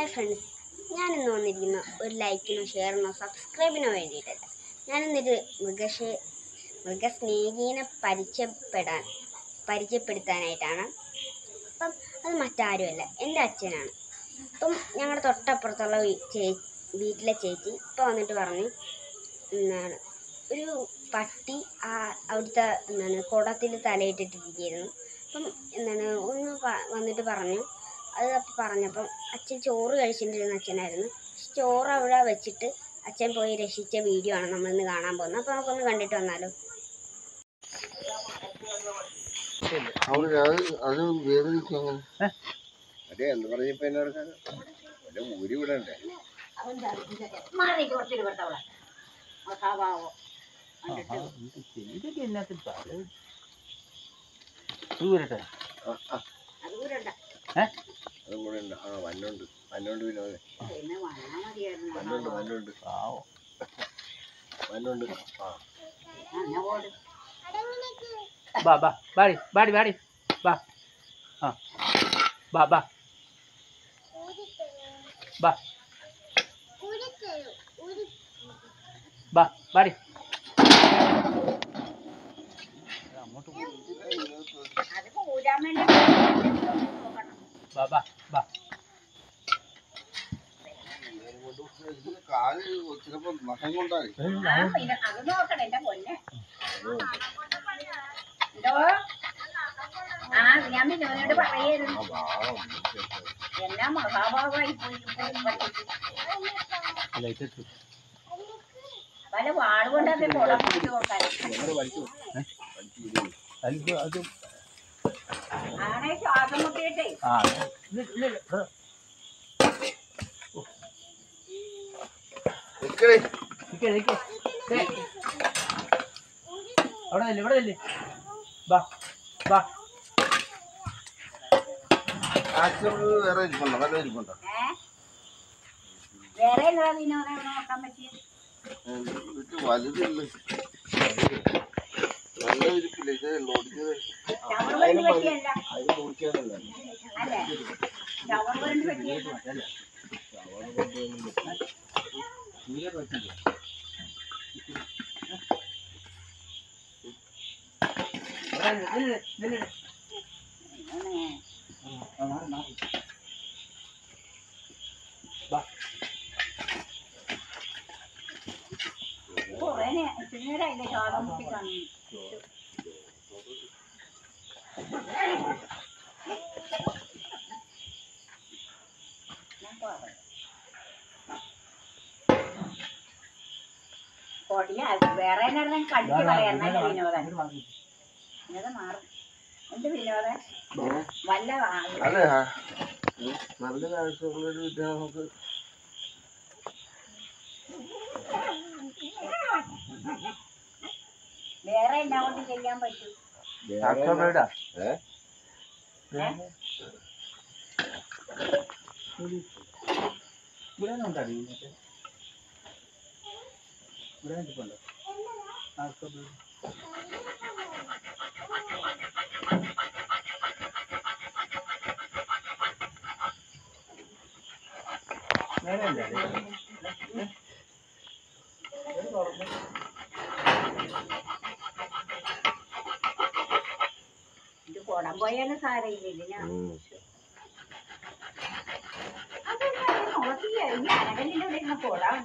Hi friends ഞാനിന്ന് വന്നിരിക്കുന്ന ഒരു ലൈക്കിനോ ഷെയറിനോ സബ്സ്ക്രൈബിനോ വേണ്ടിയിട്ടല്ല ഞാനിന്നൊരു മൃഗശ മൃഗസ്നേഹീനെ പരിചയപ്പെടാൻ പരിചയപ്പെടുത്താനായിട്ടാണ് അപ്പം അത് മറ്റാരുമല്ല എൻ്റെ അച്ഛനാണ് അപ്പം ഞങ്ങളുടെ തൊട്ടപ്പുറത്തുള്ള വീ- ചേ വീട്ടിലെ ചേച്ചി ഇപ്പം വന്നിട്ട് പറഞ്ഞു എന്താണ് ഒരു പട്ടി ആ അവിടുത്തെ എന്താണ് കുടത്തിൽ തലയിട്ടിട്ടിരിക്കുകയായിരുന്നു അപ്പം എന്താണ് ഒന്ന് പ- വന്നിട്ട് പറഞ്ഞു അത് അപ്പം പറഞ്ഞപ്പം അച്ഛൻ ചോറ് കഴിച്ചിട്ടിരുന്ന അച്ഛനായിരുന്നു ചോറ് അവിടെ വെച്ചിട്ട് അച്ഛൻ പോയി രക്ഷിച്ച വീഡിയോ ആണ് നമ്മളിന്ന് കാണാൻ പോകുന്നത് അപ്പോൾ നമുക്കൊന്ന് കണ്ടിട്ട് വന്നാലോ അവിടെ അത് അത് വേദനിക്കും അങ്ങനെ അതെ എന്ന് പറഞ്ഞപ്പോ എന്നോട് വല്ല ഊരി വിടണ്ടേ മാറി കുറച്ചൊരു പെട്ടവളെ സ്വഭാവം ഇതൊക്കെ എന്നാത്തി ദൂരട്ടെ ആ, ആ, അത് കൂരണ്ട അതും കൂടെ ഉണ്ട് ആ വന്നുണ്ട് വന്നുണ്ട് വിനോദേ പിന്നെ വന്നാ മതിയായിരുന്നു വന്നുണ്ട് വന്നുണ്ട് പാവം വന്നുണ്ട് ആ അങ്ങനെ പോട് ബാ ബാ ബാടി ബാടി ബാടി ബാ ആ ബാ ബാ ബാ ബാ ബാടി അങ്ങോട്ട് പോ. അത് കൂരാൻ വേണ്ടി നോക്കണം ബാ ബാ ബാ ഇതിന് കാല് ചിലപ്പോ നഖം കൊണ്ടായി ആ, പിന്നെ അത് നോക്കണം എന്റെ പൊന്നെ എന്തോ ആ ഞാൻ മിനോനോട് പറയായിരുന്നു എന്നാ മഹാഭാവമായി പോയി പറ്റിച്ചു ലൈറ്റ് ഇട്ടു പല വാള് കൊണ്ടത് കുളം പിടിച്ചു നോക്കാൻ അതിൽ അത് ആണെ ശ്വാസം മുട്ടിയിട്ടേ ആ ഇല്ല, ഇല്ല, ഇല്ല. ഇത് നിക്കണേ നിക്ക്, നിക്ക്. ദേ. അവിടെ നില്ല്, ഇവിടെ നില്ല്. ബാ ബാ ആക്ഷൻ വേറെ ഇരിപ്പുണ്ടോ നല്ല ഇരിപ്പുണ്ടോ ഏ വേറെ എന്താ വിനോദം ഇവിടെ നോക്കാൻ പറ്റിയത് ഇത് വലുതില്ല നല്ല ഇരിപ്പില്ല ഇത് ഓടിച്ചത് ഷവർ വേണ്ടി പറ്റിയല്ല അതിന് നോക്കിയാലല്ല അല്ലേ ഷവർ വേണ്ടി പറ്റിയല്ല തീരെ പറ്റില്ല ഇവിടെ നില്ല്, നില്ല്, നില്ല്. അങ്ങനെ ആ, മാറ്, മാറ്. ബാ കുറേ നേ- ഇച്ചിരി നേരമായില്ലേ ശ്വാസം മുട്ടി കാണുന്നു ഞാൻ പറയാം. പൊടിയാ വേറെ എന്നായിരുന്നു കടിച്ച് പറയാറുണ്ട് വിനോദൻ വിനോദം മാറും എന്ത് വിനോദൻ വല്ല വാ- അതെ ആ. ഉം. നല്ല കാഴ്ചകളൊരു വിദ്യ നമുക്ക് വേറെ എന്നാ കൊണ്ട് ചെയ്യാൻ പറ്റും ആക്ഷൻ വേണ്ട ഏ? ഇവിടെ ഉണ്ടാടി മറ്റേ ഇവിടെ നിൽപ്പുണ്ടോ ആക്ഷൻ വേണ്ട. നേരെ അല്ലേ? ഇത് കുടം പോയാലും സാരമില്ല ഞാൻ ഉം. അതൊന്നും നോക്കി ഈ അരകല്ലിന്റെ ഇവിടെ ഇരുന്ന കുടം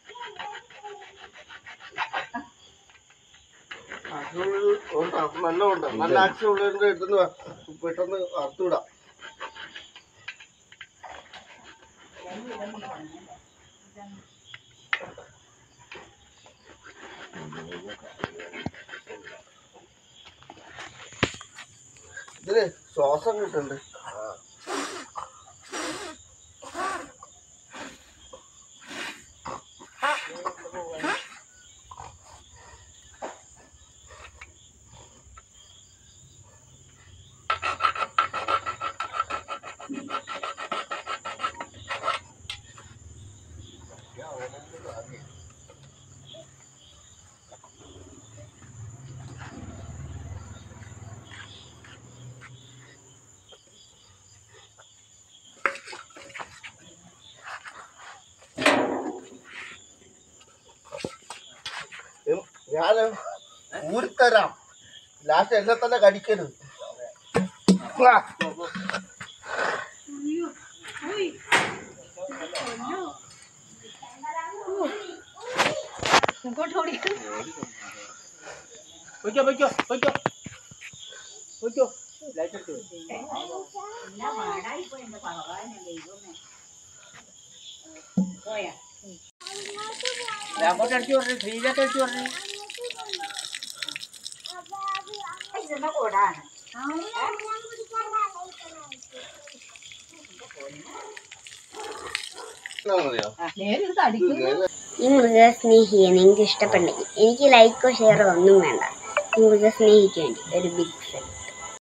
ആക്ഷൻ ഉണ്ട് അത് നല്ല ഉണ്ട് നല്ല ആക്ഷൻ ഉള്ളതിന്റെ എടുത്തുനിന്ന് വാ. പെട്ടെന്ന് അറുത്തുവിടാം ഇതില് ശ്വാസം കിട്ടുന്നുണ്ട് ഞാൻ ഊരിത്തരാം ലാസ്റ്റ് എന്നെ തന്നെ കടിക്കരുത് ആ. പൊയ്ക്കോ പൊയ്ക്കോ പൊയ്ക്കോ പൊയ്ക്കോ ലൈറ്റ് ഇട്ട് എന്നാ പാടായി പോയി എന്റെ ഭഗവാനെ ദൈവമേ പോയാ അങ്ങോട്ട് അടിച്ചു പറഞ്ഞു ശ്രീയിലേക്ക് അടിച്ചു പറഞ്ഞു ഇതെന്നാ കൂടാണ് എന്താണെന്നറിയോ? ഈ മൃഗസ്നേഹിയെ നിങ്ങൾക്ക് ഇഷ്ടപ്പെട്ടെങ്കിൽ എനിക്ക് ലൈക്കോ ഷെയറോ ഒന്നും വേണ്ട ഈ മൃഗസ്നേഹിക്ക് വേണ്ടി ഒരു ബിഗ്